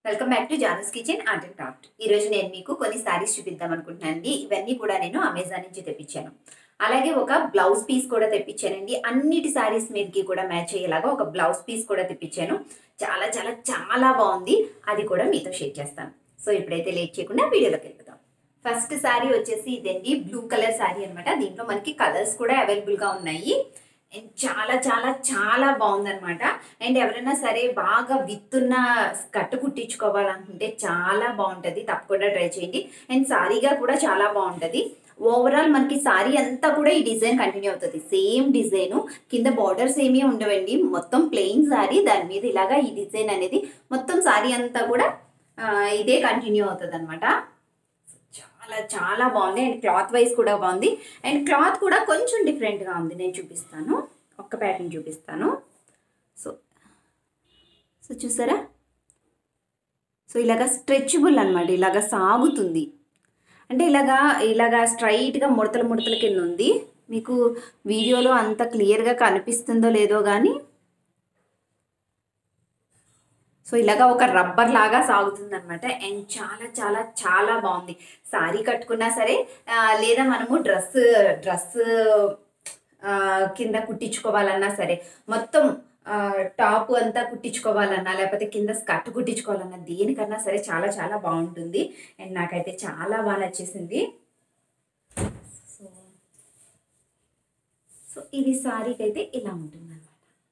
welcome back to జానస్ kitchen art and craft ఈరోజు నేను మీకు కొన్ని శారీస్ చూపిద్దాం అనుకుంటున్నానండి ఇవన్నీ కూడా నేను అమెజాన్ నుంచి తెప్పించాను అలాగే ఒక బ్లౌజ్ పీస్ కూడా తెప్పించానండి అన్నిటి శారీస్ మీదకి కూడా మ్యాచ్ అయ్యేలాగా ఒక బ్లౌజ్ పీస్ కూడా తెప్పించాను చాలా చాలా చాలా బాగుంది అది కూడా మీతో షేర్ చేస్తాను సో ఇప్పుడైతే లేట్ చేయకుండా వీడియోలోకి వెళ్తాం ఫస్ట్ శారీ వచ్చేసి ఇదండి బ్లూ కలర్ శారీ అనమాట దీంట్లో మనకి కలర్స్ కూడా అవైలబుల్గా ఉన్నాయి అండ్ చాలా చాలా చాలా బాగుందన్నమాట అండ్ ఎవరైనా సరే బాగా విత్తున్న కట్టు కుట్టించుకోవాలనుకుంటే చాలా బాగుంటుంది తప్పకుండా ట్రై చేయండి అండ్ సారీగా కూడా చాలా బాగుంటుంది ఓవరాల్ మనకి సారీ అంతా కూడా ఈ డిజైన్ కంటిన్యూ అవుతుంది సేమ్ డిజైన్ కింద బార్డర్స్ ఏమీ ఉండవండి మొత్తం ప్లెయిన్ సారీ దాని మీద ఇలాగా ఈ డిజైన్ అనేది మొత్తం సారీ అంతా కూడా ఆ, ఇదే కంటిన్యూ అవుతుంది అనమాట చాలా చాలా బాగుంది అండ్ క్లాత్ వైజ్ కూడా బాగుంది అండ్ క్లాత్ కూడా కొంచెం డిఫరెంట్గా ఉంది నేను చూపిస్తాను ఒక్క ప్యాటర్న్ చూపిస్తాను సో సో చూసారా సో ఇలాగా స్ట్రెచబుల్ అనమాట ఇలాగా సాగుతుంది అంటే ఇలాగా ఇలాగా స్ట్రైట్గా ముడతలు ముడతల కింద ఉంది మీకు వీడియోలో అంత క్లియర్గా కనిపిస్తుందో లేదో కానీ సో ఇలాగా ఒక రబ్బర్ లాగా సాగుతుంది అనమాట అండ్ చాలా చాలా చాలా బాగుంది సారీ కట్టుకున్నా సరే ఆ, లేదా మనము డ్రెస్ డ్రెస్ కింద కుట్టించుకోవాలన్నా సరే మొత్తం ఆ, టాప్ అంతా కుట్టించుకోవాలన్నా లేకపోతే కింద స్కర్ట్ కుట్టించుకోవాలన్నా దేనికన్నా సరే చాలా చాలా బాగుంటుంది అండ్ నాకైతే చాలా బాగా నచ్చేసింది సో సో ఇది సారీకి అయితే ఇలా ఉంటుంది అనమాట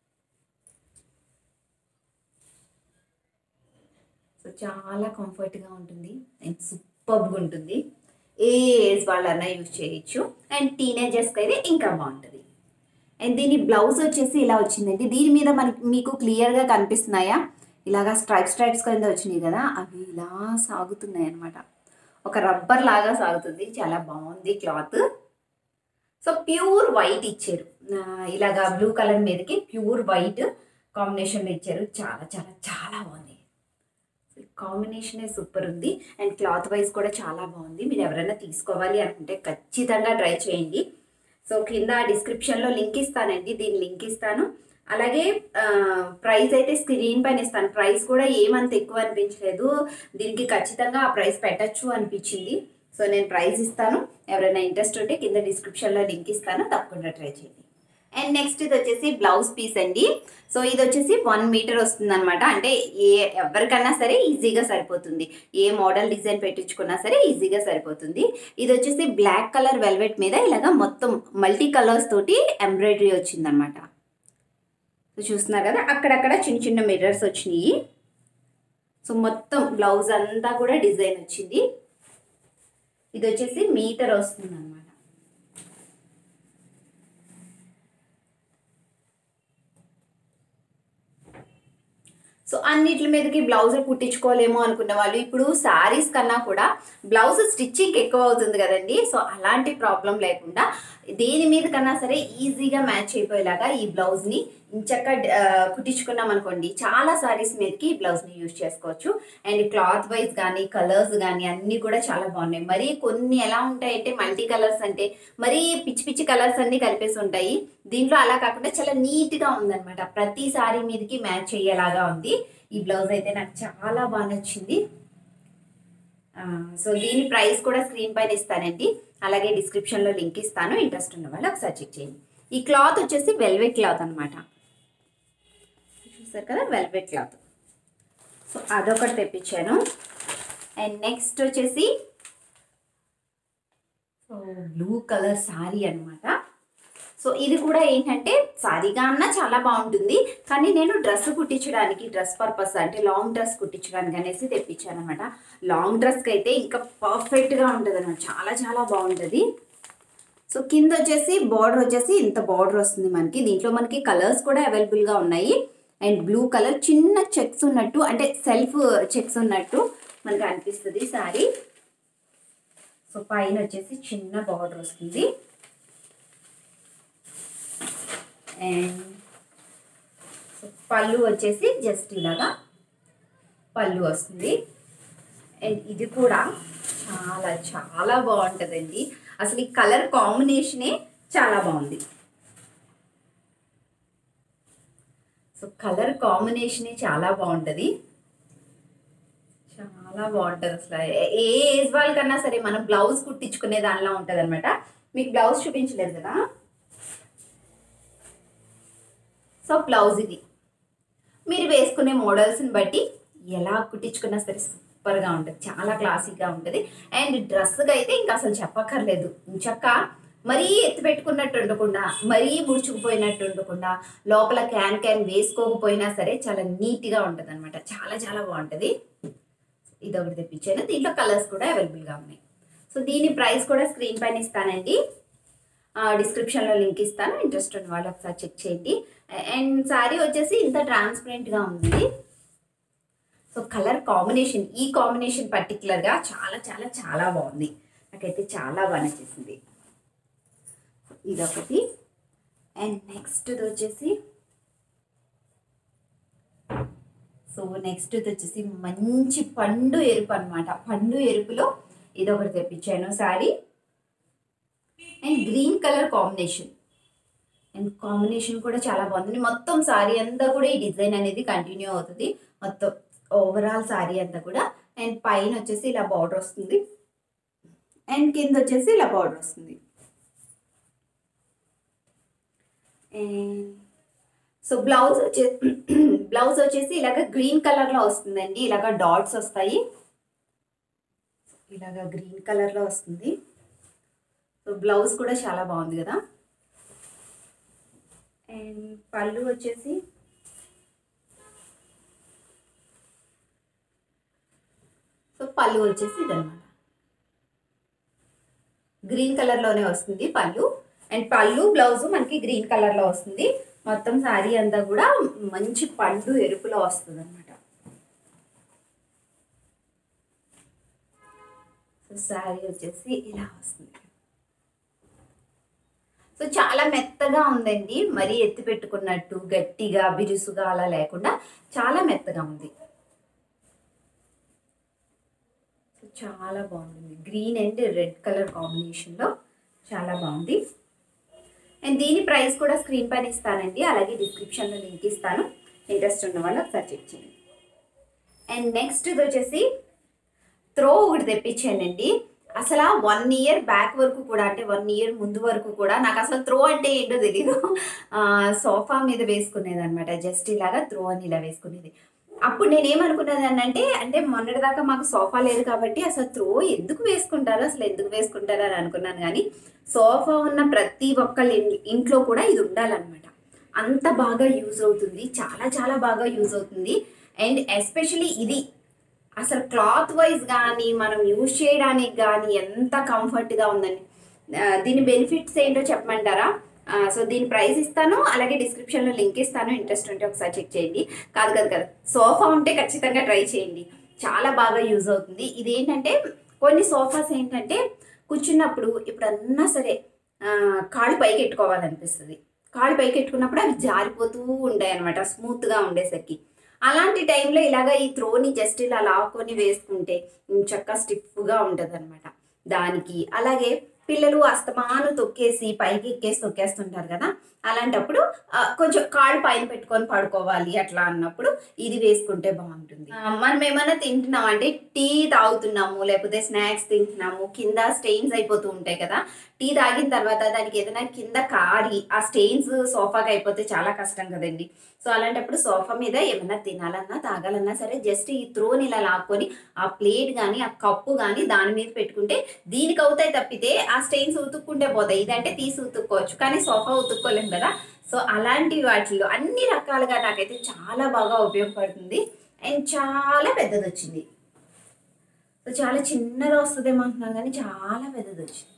సో చాలా కంఫర్ట్గా ఉంటుంది అండ్ సూపర్గా ఉంటుంది ఏ ఏజ్ వాళ్ళన్నా యూజ్ చేయొచ్చు అండ్ టీనేజర్స్కి అయితే ఇంకా బాగుంటుంది అండ్ దీని బ్లౌజ్ వచ్చేసి ఇలా వచ్చిందండి దీని మీద మనకి మీకు క్లియర్గా కనిపిస్తున్నాయా ఇలాగా స్ట్రైప్స్ స్ట్రైప్స్ కింద వచ్చినాయి కదా అవి ఇలా సాగుతున్నాయి అనమాట ఒక రబ్బర్ లాగా సాగుతుంది చాలా బాగుంది క్లాత్ సో ప్యూర్ వైట్ ఇచ్చారు ఆ, ఇలాగా బ్లూ కలర్ మీదకి ప్యూర్ వైట్ కాంబినేషన్లో ఇచ్చారు చాలా చాలా చాలా బాగుంది కాంబినేషనే సూపర్ ఉంది అండ్ క్లాత్ వైజ్ కూడా చాలా బాగుంది మీరు ఎవరైనా తీసుకోవాలి అనుకుంటే ఖచ్చితంగా ట్రై చేయండి సో కింద డిస్క్రిప్షన్లో లింక్ ఇస్తానండి దీని లింక్ ఇస్తాను అలాగే ప్రైస్ అయితే స్క్రీన్ పైన ఇస్తాను ప్రైస్ కూడా ఏమంత ఎక్కువ అనిపించలేదు దీనికి ఖచ్చితంగా ఆ ప్రైస్ పెట్టచ్చు అనిపించింది సో నేను ప్రైస్ ఇస్తాను ఎవరైనా ఇంట్రెస్ట్ ఉంటే కింద డిస్క్రిప్షన్లో లింక్ ఇస్తాను తప్పకుండా ట్రై చేయండి అండ్ నెక్స్ట్ ఇది వచ్చేసి బ్లౌజ్ పీస్ అండి సో ఇది వచ్చేసి వన్ మీటర్ వస్తుంది అనమాట అంటే ఏ ఎవరికన్నా సరే ఈజీగా సరిపోతుంది ఏ మోడల్ డిజైన్ పెట్టించుకున్నా సరే ఈజీగా సరిపోతుంది ఇది వచ్చేసి బ్లాక్ కలర్ వెల్వెట్ మీద ఇలాగా మొత్తం మల్టీ కలర్స్ తోటి ఎంబ్రాయిడరీ వచ్చిందనమాట సో చూస్తున్నారు కదా అక్కడక్కడ చిన్న చిన్న మిర్రర్స్ వచ్చినాయి సో మొత్తం బ్లౌజ్ అంతా కూడా డిజైన్ వచ్చింది ఇది వచ్చేసి మీటర్ వస్తుంది అనమాట సో అన్నిటి మీదకి బ్లౌజులు కుట్టించుకోలేమో అనుకున్న వాళ్ళు ఇప్పుడు శారీస్ కన్నా కూడా బ్లౌజ్ స్టిచ్చింగ్ ఎక్కువ అవుతుంది కదండి సో అలాంటి ప్రాబ్లం లేకుండా దేని మీద కన్నా సరే ఈజీగా మ్యాచ్ అయిపోయేలాగా ఈ బ్లౌజ్ని ఇంచక్క ఆ, కుట్టించుకున్నాం అనుకోండి చాలా శారీస్ మీదకి ఈ బ్లౌజ్ని యూజ్ చేసుకోవచ్చు అండ్ క్లాత్ వైజ్ కానీ కలర్స్ కానీ అన్నీ కూడా చాలా బాగున్నాయి మరి కొన్ని ఎలా ఉంటాయంటే మల్టీ కలర్స్ అంటే మరీ పిచ్చి పిచ్చి కలర్స్ అన్నీ కలిపేసి ఉంటాయి దీంట్లో అలా కాకుండా చాలా నీట్గా ఉందన్నమాట ప్రతి సారీ మీదకి మ్యాచ్ అయ్యేలాగా ఉంది ఈ బ్లౌజ్ అయితే నాకు చాలా బాగా నచ్చింది ఆ, సో దీని ప్రైస్ కూడా స్క్రీన్ పైన ఇస్తానండి అలాగే డిస్క్రిప్షన్లో లింక్ ఇస్తాను ఇంట్రెస్ట్ ఉన్న వాళ్ళు ఒకసారి చెక్ చేయండి ఈ క్లాత్ వచ్చేసి వెల్వెట్ క్లాత్ అనమాట చూసారు కదా వెల్వెట్ క్లాత్ సో అదొకటి తెప్పించాను అండ్ నెక్స్ట్ వచ్చేసి సో బ్లూ కలర్ సారీ అనమాట సో ఇది కూడా ఏంటంటే సారీగా అన్నా చాలా బాగుంటుంది కానీ నేను డ్రెస్ కుట్టించడానికి డ్రెస్ పర్పస్ అంటే లాంగ్ డ్రెస్ కుట్టించడానికి అనేసి తెప్పించాను అనమాట లాంగ్ డ్రెస్కి అయితే ఇంకా పర్ఫెక్ట్గా ఉంటుంది అనమాట చాలా చాలా బాగుంటుంది సో కింద వచ్చేసి బార్డర్ వచ్చేసి ఇంత బార్డర్ వస్తుంది మనకి దీంట్లో మనకి కలర్స్ కూడా అవైలబుల్గా ఉన్నాయి అండ్ బ్లూ కలర్ చిన్న చెక్స్ ఉన్నట్టు అంటే సెల్ఫ్ చెక్స్ ఉన్నట్టు మనకి అనిపిస్తుంది సారీ సో పైన వచ్చేసి చిన్న బార్డర్ వస్తుంది అండ్ సో పళ్ళు వచ్చేసి జస్ట్ ఇలాగా పళ్ళు వస్తుంది అండ్ ఇది కూడా చాలా చాలా బాగుంటుందండి అసలు ఈ కలర్ కాంబినేషనే చాలా బాగుంది సో కలర్ కాంబినేషనే చాలా బాగుంటుంది చాలా బాగుంటుంది అసలు ఏ- ఏ ఏజ్ వాళ్ళకన్నా సరే మనం బ్లౌజ్ కుట్టించుకునే దానిలో ఉంటుంది అనమాట మీకు బ్లౌజ్ చూపించలేదు కదా సో బ్లౌజ్ ఇది మీరు వేసుకునే మోడల్స్ని బట్టి ఎలా కుట్టించుకున్నా సరే సూపర్గా ఉంటుంది చాలా క్లాసిక్గా ఉంటుంది అండ్ డ్రెస్గా అయితే ఇంకా అసలు చెప్పక్కర్లేదు చక్క మరీ ఎత్తి పెట్టుకున్నట్టు ఉండకుండా మరీ ముడుచుకుపోయినట్టు ఉండకుండా లోపల క్యాన్ క్యాన్ వేసుకోకపోయినా సరే చాలా నీట్గా ఉంటుంది అనమాట చాలా చాలా బాగుంటుంది ఇది ఒకటి తెప్పించాను దీంట్లో కలర్స్ కూడా అవైలబుల్గా ఉన్నాయి సో దీని ప్రైస్ కూడా స్క్రీన్ పైన ఇస్తానండి డిస్క్రిప్షన్లో లింక్ ఇస్తాను ఇంట్రెస్ట్ ఉన్న వాళ్ళు ఒకసారి చెక్ చేయండి అండ్ శారీ వచ్చేసి ఇంత ట్రాన్స్పరెంట్గా ఉంది సో కలర్ కాంబినేషన్ ఈ కాంబినేషన్ పర్టికులర్గా చాలా చాలా చాలా బాగుంది నాకైతే చాలా బాగా నచ్చేసింది ఇదొకటి అండ్ నెక్స్ట్ వచ్చేసి సో నెక్స్ట్ వచ్చేసి మంచి పండు ఎరుపు అనమాట పండు ఎరుపులో ఇదొకటి తెప్పించాను sari and green colour combination and combination కూడా చాలా బాగుంది మొత్తం శారీ అంతా కూడా ఈ డిజైన్ అనేది కంటిన్యూ అవుతుంది మొత్తం ఓవరాల్ శారీ అంతా కూడా అండ్ పైన వచ్చేసి ఇలా బార్డర్ వస్తుంది అండ్ కింద వచ్చేసి ఇలా బార్డర్ వస్తుంది అండ్ సో బ్లౌజ్ వచ్చే బ్లౌజ్ వచ్చేసి ఇలాగ గ్రీన్ కలర్లో వస్తుందండి ఇలాగ డాట్స్ వస్తాయి ఇలాగ గ్రీన్ కలర్లో వస్తుంది సో బ్లౌజ్ కూడా చాలా బాగుంది కదా అండ్ పళ్ళు వచ్చేసి సో పళ్ళు వచ్చేసి ఇదనమాట గ్రీన్ కలర్లోనే వస్తుంది పళ్ళు అండ్ పళ్ళు బ్లౌజ్ మనకి గ్రీన్ కలర్లో వస్తుంది మొత్తం శారీ అంతా కూడా మంచి పండు ఎరుపులో వస్తుంది అనమాట సో శారీ వచ్చేసి ఇలా వస్తుంది సో చాలా మెత్తగా ఉందండి మరీ ఎత్తి పెట్టుకున్నట్టు గట్టిగా బిరుసుగా అలా లేకుండా చాలా మెత్తగా ఉంది సో చాలా బాగుంది గ్రీన్ అండ్ రెడ్ కలర్ కాంబినేషన్లో చాలా బాగుంది అండ్ దీని ప్రైస్ కూడా స్క్రీన్ పైన ఇస్తానండి అలాగే డిస్క్రిప్షన్లో లింక్ ఇస్తాను ఇంట్రెస్ట్ ఉన్న వాళ్ళు ఒకసారి చెక్ చేయండి అండ్ నెక్స్ట్ ఇది వచ్చేసి త్రో ఒకటి తెప్పించానండి అసలు వన్ ఇయర్ బ్యాక్ వరకు కూడా అంటే వన్ ఇయర్ ముందు వరకు కూడా నాకు అసలు త్రో అంటే ఏంటో తెలీదు సోఫా మీద వేసుకునేది అనమాట జస్ట్ ఇలాగా త్రో అని ఇలా వేసుకునేది అప్పుడు నేనేమనుకున్నదాన్ని అంటే అంటే మొన్నటిదాకా మాకు సోఫా లేదు కాబట్టి అసలు త్రో ఎందుకు వేసుకుంటారు అసలు ఎందుకు వేసుకుంటారు అని అనుకున్నాను కానీ సోఫా ఉన్న ప్రతి ఒక్కళ్ళ ఇన్- ఇంట్లో కూడా ఇది ఉండాలన్నమాట అంత బాగా యూజ్ అవుతుంది చాలా చాలా బాగా యూజ్ అవుతుంది అండ్ ఎస్పెషలీ ఇది అసలు క్లాత్ వైజ్ కానీ మనం యూజ్ చేయడానికి కానీ ఎంత కంఫర్ట్గా ఉందండి ఆ, దీని బెనిఫిట్స్ ఏంటో చెప్పమంటారా ఆ, సో దీని ప్రైస్ ఇస్తాను అలాగే డిస్క్రిప్షన్లో లింక్ ఇస్తాను ఇంట్రెస్ట్ ఉంటే ఒకసారి చెక్ చేయండి కాదు కాదు కాదు సోఫా ఉంటే ఖచ్చితంగా ట్రై చేయండి చాలా బాగా యూజ్ అవుతుంది ఇది ఏంటంటే కొన్ని సోఫాస్ ఏంటంటే కూర్చున్నప్పుడు ఇప్పుడన్నా సరే ఆ, కాళ్ళు పైకి ఎట్టుకోవాలనిపిస్తుంది కాళ్ళు పైకి ఎట్టుకున్నప్పుడు అవి జారిపోతూ ఉంటాయి అనమాట స్మూత్గా ఉండేసరికి అలాంటి టైంలో ఇలాగ ఈ త్రోని జస్ట్ ఇలా లాక్కొని వేసుకుంటే చక్కగా స్టిఫ్గా ఉంటుంది అనమాట దానికి అలాగే పిల్లలు అస్తమాను తొక్కేసి పైకి ఎక్కేసి తొక్కేస్తుంటారు కదా అలాంటప్పుడు ఆ, కొంచెం కాళ్ళు పైన పెట్టుకొని పడుకోవాలి అట్లా అన్నప్పుడు ఇది వేసుకుంటే బాగుంటుంది ఆ, మనం ఏమైనా తింటున్నాం అంటే టీ తాగుతున్నాము లేకపోతే స్నాక్స్ తింటున్నాము కింద స్టెయిన్స్ అయిపోతూ ఉంటాయి కదా టీ తాగిన తర్వాత దానికి ఏదైనా కింద కారి ఆ స్టెయిన్స్ సోఫాకి అయిపోతే చాలా కష్టం కదండి సో అలాంటప్పుడు సోఫా మీద ఏమైనా తినాలన్నా తాగాలన్నా సరే జస్ట్ ఈ త్రోని ఇలా లాక్కొని ఆ ప్లేట్ కానీ ఆ కప్పు కానీ దాని మీద పెట్టుకుంటే దీనికి అవుతాయి తప్పితే ఆ స్టెయిన్స్ ఉతుక్కుంటే పోతాయి ఇదంటే తీసి ఉతుక్కోవచ్చు కానీ సోఫా ఉతుక్కోలేం కదా సో అలాంటి వాటిల్లో అన్ని రకాలుగా నాకైతే చాలా బాగా ఉపయోగపడుతుంది అండ్ చాలా పెద్దది వచ్చింది సో చాలా చిన్నది వస్తుందేమో అంటున్నాను కానీ చాలా పెద్దది వచ్చింది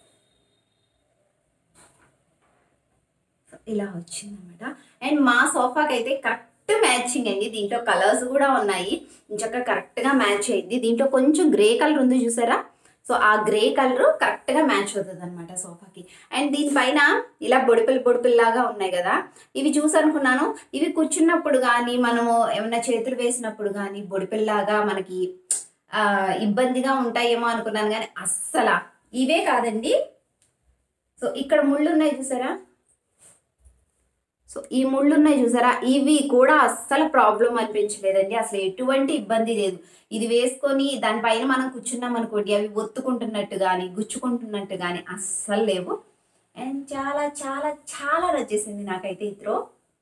సో ఇలా వచ్చిందన్నమాట అండ్ మా సోఫాకి అయితే కరెక్ట్ మ్యాచింగ్ అండి దీంట్లో కలర్స్ కూడా ఉన్నాయి చక్కగా కరెక్ట్గా మ్యాచ్ అయింది దీంట్లో కొంచెం గ్రే కలర్ ఉంది చూసారా సో ఆ గ్రే కలర్ కరెక్ట్గా మ్యాచ్ అవుతుంది అనమాట సోఫాకి అండ్ దీనిపైన ఇలా బొడిపిల్ బొడిపిల్లాగా ఉన్నాయి కదా ఇవి చూసనుకున్నాను ఇవి కూర్చున్నప్పుడు కానీ మనము ఏమైనా చేతులు వేసినప్పుడు కానీ బొడిపిల్లాగా మనకి ఆ, ఇబ్బందిగా ఉంటాయేమో అనుకున్నాను కానీ అస్సలు ఇవే కాదండి సో ఇక్కడ ముళ్ళు ఉన్నాయి చూసారా సో ఈ ముళ్ళు ఉన్నాయి చూసారా ఇవి కూడా అస్సలు ప్రాబ్లం అనిపించలేదండి అసలు ఎటువంటి ఇబ్బంది లేదు ఇది వేసుకొని దానిపైన మనం కూర్చున్నాం అనుకోండి అవి ఒత్తుకుంటున్నట్టు కానీ గుచ్చుకుంటున్నట్టు కానీ అస్సలు లేవు అండ్ చాలా చాలా చాలా నచ్చేసింది నాకైతే ఈ త్రో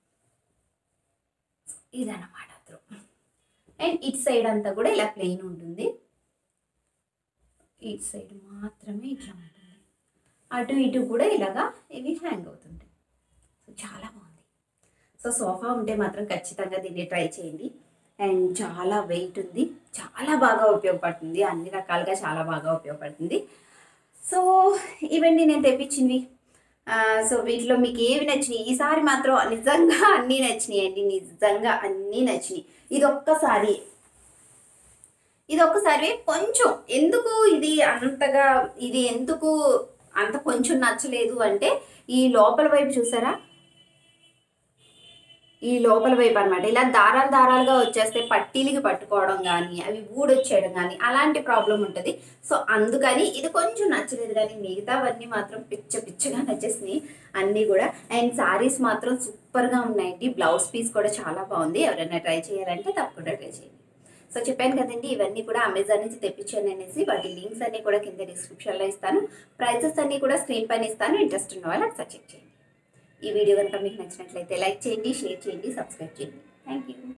ఇదన్నమాట త్రో అండ్ ఇటు సైడ్ అంతా కూడా ఇలా ప్లెయిన్ ఉంటుంది ఇటు సైడ్ మాత్రమే ఇట్లా ఉంటుంది అటు ఇటు కూడా ఇలాగా ఇవి హ్యాంగ్ అవుతుంటాయి సో చాలా బాగుంది సో సోఫా ఉంటే మాత్రం ఖచ్చితంగా దీన్ని ట్రై చేయండి అండ్ చాలా వెయిట్ ఉంది చాలా బాగా ఉపయోగపడుతుంది అన్ని రకాలుగా చాలా బాగా ఉపయోగపడుతుంది సో ఇవండి నేను తెప్పించినవి ఆ, సో వీటిలో మీకు ఏవి నచ్చినాయి ఈసారి మాత్రం నిజంగా అన్నీ నచ్చినాయి అండి నిజంగా అన్నీ నచ్చినాయి ఇది ఒక్కసారి ఇది ఒక్కసారి కొంచెం ఎందుకు ఇది అంతగా ఇది ఎందుకు అంత కొంచెం నచ్చలేదు అంటే ఈ లోపల వైపు చూసారా ఈ లోపల వైపు అనమాట ఇలా దారాలు దారాలుగా వచ్చేస్తే పట్టీలకి పట్టుకోవడం కానీ అవి ఊడొచ్చేయడం కానీ అలాంటి ప్రాబ్లం ఉంటుంది సో అందుకని ఇది కొంచెం నచ్చలేదు కానీ మిగతావన్నీ మాత్రం పిచ్చ పిచ్చగా నచ్చేసినాయి అన్నీ కూడా అండ్ సారీస్ మాత్రం సూపర్గా ఉన్నాయండి బ్లౌజ్ పీస్ కూడా చాలా బాగుంది ఎవరైనా ట్రై చేయాలంటే తప్పకుండా ట్రై చేయండి సో చెప్పాను కదండి ఇవన్నీ కూడా అమెజాన్ నుంచి తెప్పించాను అనేసి వాటి లింక్స్ అన్ని కూడా కింద డిస్క్రిప్షన్లో ఇస్తాను ప్రైజెస్ అన్ని కూడా స్క్రీన్ పైన ఇస్తాను ఇంట్రెస్ట్ ఉన్న వాళ్ళు ఒకసారి చెక్ చేయండి ఈ వీడియో కనుక మీకు నచ్చినట్లయితే లైక్ చేయండి షేర్ చేయండి సబ్స్క్రైబ్ చేయండి థ్యాంక్ యూ